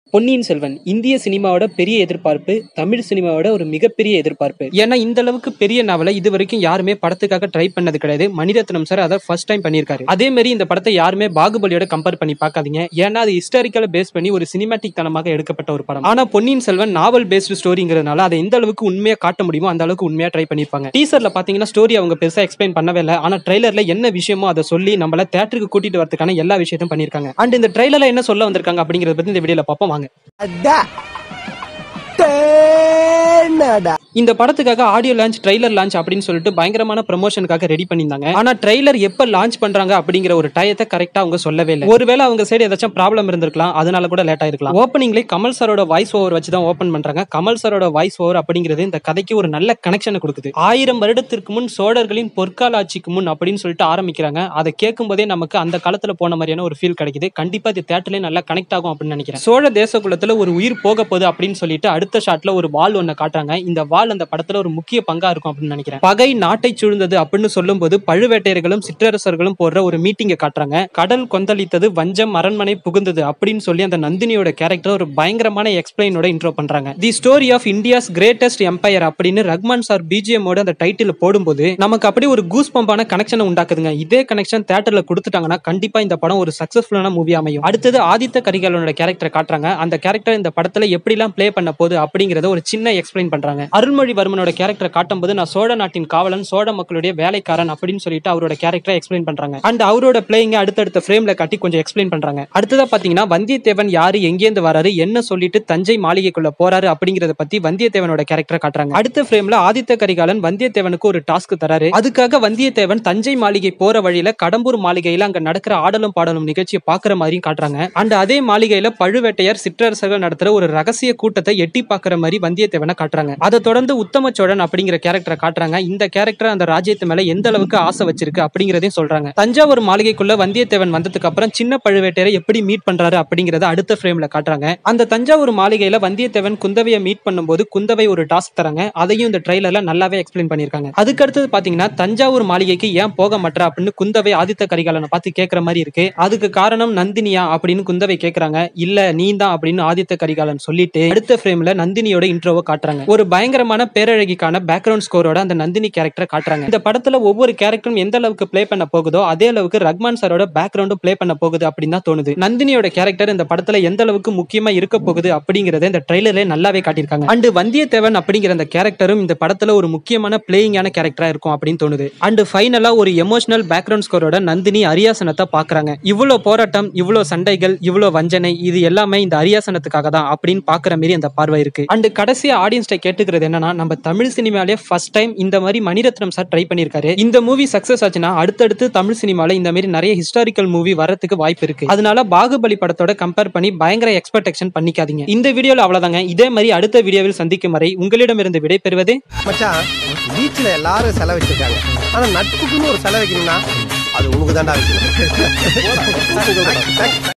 பொன்னியின் செல்வன் இந்திய சினிமாவோட பெரிய எதிர்பார்ப்பு தமிழ் சினிமாவோட ஒரு மிகப்பெரிய எதிர்பார்ப்பு ஏன்னா இந்த அளவுக்கு பெரிய நாவலை இது வரைக்கும் யாருமே படத்துக்காக ட்ரை பண்ணது கிடையாது மணிரத்னம் சார் அதை ஃபர்ஸ்ட் டைம் பண்ணியிருக்காரு அதே மாதிரி இந்த படத்தை யாருமே பாகுபலியோட கம்பேர் பண்ணி பார்க்காதீங்க ஏன்னா அது ஹிஸ்டாரிக்கலை பேஸ் பண்ணி ஒரு சினிமாட்டிக் தனமாக எடுக்கப்பட்ட ஒரு படம் ஆனா பொன்னியின் செல்வன் நாவல் பேஸ்டு ஸ்டோரிங்கிறதுனால அதை எந்த அளவுக்கு உண்மையா காட்ட முடியுமோ அந்த அளவுக்கு உண்மையா ட்ரை பண்ணிருப்பாங்க டீசர்ல பாத்தீங்கன்னா ஸ்டோரி அவங்க பெருசா எக்ஸ்பிளைன் பண்ணவே இல்லை ஆனா ட்ரைலர்ல என்ன விஷயமோ அதை சொல்லி நம்மள தேட்டருக்கு கூட்டிட்டு வரதுக்கான எல்லா விஷயத்தையும் பண்ணிருக்காங்க அண்ட் இந்த ட்ரைலர்ல என்ன சொல்ல வந்திருக்காங்க அப்படிங்கறத பத்தி இந்த வீடியோல பார்ப்போம் வாங்க அதான் தேனடா இந்த படத்துக்காக ஆடியோ லான்ச் ட்ரைலர் லான்ச் அப்படின்னு சொல்லிட்டு பயங்கரமான ப்ரமோஷனுக்காக ரெடி பண்ணியிருந்தாங்க ஆனா ட்ரைலர் எப்ப லான்ச் பண்றாங்க அப்படிங்கிற ஒரு டயத்தை கரெக்டா அவங்க சொல்லவே இல்லை ஒருவேளை அவங்க சைடு ஏதாச்சும் ப்ராப்ளம் இருந்திருக்கலாம் அதனால கூட லேட் ஆயிருக்கலாம் ஓப்பனிங்ல கமல் சாரோட வாய்ஸ் ஓவர் வச்சு தான் ஓப்பன் பண்றாங்க கமல் சாரோட வாய்ஸ் ஓவர் அப்படிங்கிறது இந்த கதைக்கு ஒரு நல்ல கனெக்ஷனை கொடுக்குது ஆயிரம் வருடத்திற்கு முன் சோழர்களின் பொற்கால ஆட்சிக்கு முன் அப்படின்னு சொல்லிட்டு ஆரம்பிக்கிறாங்க அதை கேட்கும் போதே நமக்கு அந்த காலத்துல போன மாதிரியான ஒரு ஃபீல் கிடைக்குது கண்டிப்பா இது தேட்டர்லயே நல்லா கனெக்ட் ஆகும் அப்படின்னு நினைக்கிறேன் சோழ தேசகுலத்துல ஒரு உயிர் போக போகுது அப்படின்னு சொல்லிட்டு அடுத்த ஷாட்ல ஒரு வால் ஒண்ணு காட்டுறாங்க இந்த வால் அந்த படத்துல ஒரு முக்கிய பங்கா இருக்கும் அப்படின்னு நினைக்கிறேன் பகை நாட்டை சூழ்ந்தது அப்படின்னு சொல்லும்போது பழுவேட்டையர்களும் சிற்றரசர்களும் போடுற ஒரு மீட்டிங்கை காட்டுறாங்க கடல் கொந்தளித்தது வஞ்சம் அரண்மனை புகுந்தது அப்படின்னு சொல்லி அந்த நந்தினியோட கேரக்டர் ஒரு பயங்கரமான எக்ஸ்பிளைனோட இன்ட்ரோ பண்றாங்க the story of India's greatest empire அப்படின்னு ரஹ்மான் சார் பிஜிஎம் ஓட அந்த டைட்டில் போடும்போது நமக்கு அப்படியே ஒரு கூஸ் பம்பான கனெக்ஷனை உண்டாக்குதுங்க இதே கனெக்ஷன் தேட்டர்ல கொடுத்துட்டாங்கன்னா கண்டிப்பா இந்த படம் ஒரு சக்சஸ்ஃபுல்லான மூவி அமையும் அடுத்தது ஆதித்த கரிகாலனோட கேரக்டர் காட்டுறாங்க அந்த கேரக்டர் இந்த படத்துல எப்படிலாம் ப்ளே பண்ண போகுது அப்படிங்கறத ஒரு சின்ன எக்ஸ்பிளைன் பண்றாங்க அருள்மொழிவர்மனோட கேரக்டர் காட்டும்போது நான் சோழ நாட்டின் காவலன் சோழ மக்களுடைய வேலைக்காரன் அப்படின்னு சொல்லிட்டு அவரோட கேரக்டரை எக்ஸ்பிளைன் பண்றாங்க அண்ட் அவரோட பிளேயிங்க அடுத்தடுத்த ஃப்ரேம்ல காட்டி கொஞ்சம் எக்ஸ்பிளைன் பண்றாங்க அடுத்ததா பாத்தீங்கன்னா வந்தியத்தேவன் யாரு எங்கேருந்து வராரு என்ன சொல்லிட்டு தஞ்சை மாளிகைக்குள்ள போறாரு அப்படிங்கறத பத்தி வந்தியத்தேவனோட கேரக்டரை காட்டுறாங்க அடுத்த ஃப்ரேம்ல ஆதித்த கரிகாலன் வந்தியத்தேவனுக்கு ஒரு டாஸ்க் தராரு அதுக்காக வந்தியத்தேவன் தஞ்சை மாளிகை போற வழியில கடம்பூர் மாளிகையில அங்க நடக்கிற ஆடலும் பாடலும் நிகழ்ச்சியை பாக்குற மாதிரியும் காட்டுறாங்க அண்ட் அதே மாளிகையில பழுவேட்டையர் சிற்றரசர்கள் நடத்துற ஒரு ரகசிய கூட்டத்தை எட்டி பாக்குற மாதிரி வந்தியத்தேவனை காட்டுறாங்க அதை தொடர்ந்து உத்தம சோழன் அப்படிங்கிற கேரக்டரை காட்டுறாங்க இந்த கேரக்டர் அந்த ராஜ்யத்து மேல எந்த அளவுக்கு ஆசை வச்சிருக்கு அப்படிங்கறதையும் சொல்றாங்க தஞ்சாவூர் மாளிகைக்குள்ள வந்தியத்தேவன் வந்ததுக்கு அப்புறம் சின்ன பழுவேட்டையரை எப்படி மீட் பண்றாரு அப்படிங்கறத அடுத்த ஃப்ரேம்ல காட்டுறாங்க அந்த தஞ்சாவூர் மாளிகையில வந்தியத்தேவன் குந்தவையை மீட் பண்ணும்போது குந்தவை ஒரு டாஸ்க் தராங்க அதையும் இந்த ட்ரைலர்ல நல்லாவே எக்ஸ்பிளைன் பண்ணிருக்காங்க அதுக்கு அடுத்தது பாத்தீங்கன்னா தஞ்சாவூர் மாளிகைக்கு ஏன் போக மாட்டா அப்படின்னு குந்தவை ஆதித்த கரிகாலனை பார்த்து கேட்கிற மாதிரி இருக்கு அதுக்கு காரணம் நந்தினியா அப்படின்னு குந்தவை கேக்குறாங்க இல்ல நீ தான் அப்படின்னு ஆதித்த கரிகாலன் சொல்லிட்டு அடுத்த ஃப்ரேம்ல நந்தினியோட இன்ட்ரோவை காட்டுறாங்க ஒரு பயங்கரமான பேரழகிக்கான பேக்ரவுண்ட் ஸ்கோரோட அந்த நந்தினி கேரக்டரை காட்டுறாங்க இந்த படத்துல ஒவ்வொரு கேரக்டரும் எந்த அளவுக்கு ப்ளே பண்ண போகுதோ அதே அளவுக்கு ரஹ்மான் சாரோட பேக்ரவுண்டும் ப்ளே பண்ண போகுது அப்படின்னு தான் தோணுது நந்தினியோட கேரக்டர் இந்த படத்துல எந்த அளவுக்கு முக்கியமா இருக்க போகுது அப்படிங்கறத இந்த ட்ரெய்லர்ல நல்லாவே காட்டியிருக்காங்க அண்ட் வந்தியத்தேவன் அப்படிங்கிற அந்த கேரக்டரும் இந்த படத்துல ஒரு முக்கியமான பிளேயிங்கான கேரக்டரா இருக்கும் அப்படின்னு தோணுது அண்ட் ஃபைனலா ஒரு எமோஷனல் பேக்ரவுண்ட் ஸ்கோரோட நந்தினி அரியாசனத்தை பாக்குறாங்க இவ்வளவு போராட்டம் இவ்வளவு சண்டைகள் இவ்வளவு வஞ்சனை இது எல்லாமே இந்த அரியாசனத்துக்காக தான் அப்படின்னு பாக்குற மாதிரி அந்த பார்வை இருக்கு அண்ட் கடைசியா ஆடியன்ஸ்ட கேட்டுக்கிறது என்னன்னா நம்ம தமிழ் சினிமாலே ஃபர்ஸ்ட் டைம் இந்த மாதிரி மணிரத்னம் சார் ட்ரை பண்ணிருக்காரு இந்த மூவி சக்சஸ் ஆச்சுன்னா அடுத்தடுத்து தமிழ் சினிமால இந்த மாதிரி நிறைய ஹிஸ்டாரிக்கல் மூவி வரதுக்கு வாய்ப்பு இருக்கு அதனால பாகுபலி படத்தோட கம்பேர் பண்ணி பயங்கர எக்ஸ்பெக்டேஷன் பண்ணிக்காதீங்க இந்த வீடியோல அவ்வளவுதாங்க இதே மாதிரி அடுத்த வீடியோவில் சந்திக்கும் வரை உங்களிடமிருந்து விடை பெறுவது மச்சான் பீச்ல எல்லாரும் செலவழிச்சிருக்காங்க ஆனா நட்புக்குன்னு ஒரு செலவு வைக்கணும்னா அது உனக்கு தான்டா வைக்கணும்